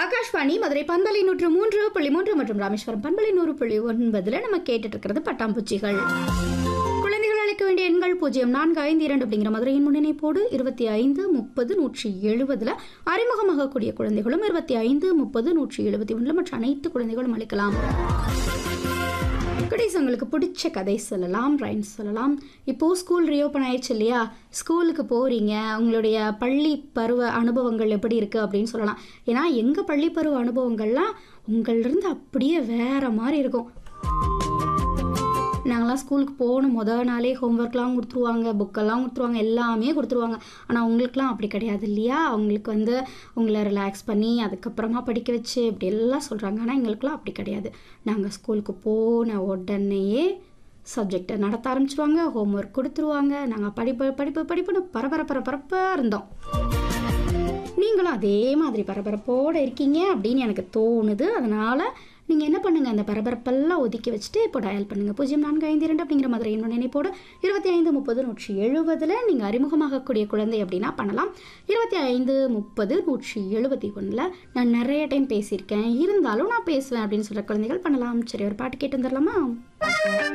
ஆகாஷ்வாணி மதுரை பண்பலை நூற்று மூன்று புள்ளி மூன்று மற்றும் ராமேஸ்வரம் பண்பலை நூறு புள்ளி ஒன்பதுல நம்ம கேட்டுட்டு இருக்கிறது பட்டாம்பூச்சிகள் குழந்தைகள் அழைக்க வேண்டிய எண்கள் பூஜ்ஜியம் நான்கு ஐந்து இரண்டு அப்படிங்கிற மதுரையின் முன்னிணைப்போடு இருபத்தி ஐந்து முப்பது நூற்றி எழுபதுல அறிமுகமாகக்கூடிய குழந்தைகளும் இருபத்தி ஐந்து முப்பது நூற்றி எழுபத்தி ஒன்றில் மற்ற அனைத்து குழந்தைகளும் அளிக்கலாம் குடீஸ் உங்களுக்கு பிடிச்ச கதை சொல்லலாம் ரைம்ஸ் சொல்லலாம் இப்போது ஸ்கூல் ரீஓப்பன் ஆயிடுச்சு இல்லையா ஸ்கூலுக்கு போகிறீங்க உங்களுடைய பள்ளி பருவ அனுபவங்கள் எப்படி இருக்குது அப்படின்னு சொல்லலாம் ஏன்னா எங்கள் பள்ளி பருவ அனுபவங்கள்லாம் உங்கள்கிட்ட அப்படியே வேற மாதிரி இருக்கும் நாங்களாம் ஸ்கூலுக்கு போகணும் முதல் நாளே ஹோம்ஒர்க்லாம் கொடுத்துருவாங்க புக்கெல்லாம் கொடுத்துருவாங்க எல்லாமே கொடுத்துருவாங்க ஆனால் உங்களுக்குலாம் அப்படி கிடையாது இல்லையா அவங்களுக்கு வந்து உங்களை ரிலாக்ஸ் பண்ணி அதுக்கப்புறமா படிக்க வச்சு இப்படி எல்லாம் சொல்கிறாங்க ஆனால் எங்களுக்குலாம் அப்படி கிடையாது நாங்கள் ஸ்கூலுக்கு போன உடனேயே சப்ஜெக்டை நடத்த ஆரம்பிச்சிருவாங்க ஹோம்ஒர்க் கொடுத்துருவாங்க நாங்கள் படிப்பு படிப்பு படிப்புன்னு பரபர பரபரப்பாக இருந்தோம் நீங்களும் அதே மாதிரி பரபரப்போடு இருக்கீங்க அப்படின்னு எனக்கு தோணுது அதனால் நீங்கள் என்ன பண்ணுங்கள் அந்த பரபரப்பெல்லாம் ஒதுக்கி வச்சுட்டு இப்போ டயல் பண்ணுங்கள் பூஜ்ஜியம் நான்கு ஐந்து இரண்டு அப்படிங்கிற மாதிரி என்னோட நினைப்போடு இருபத்தி ஐந்து முப்பது நூற்றி எழுபதில் நீங்கள் அறிமுகமாகக்கூடிய குழந்தை அப்படின்னா பண்ணலாம் இருபத்தி ஐந்து முப்பது நூற்றி எழுபத்தி ஒன்றில் நான் நிறைய டைம் பேசியிருக்கேன் இருந்தாலும் நான் பேசுவேன் அப்படின்னு சொல்கிற குழந்தைகள் பண்ணலாம் சரி ஒரு பாட்டு கேட்டு வந்துடலாமா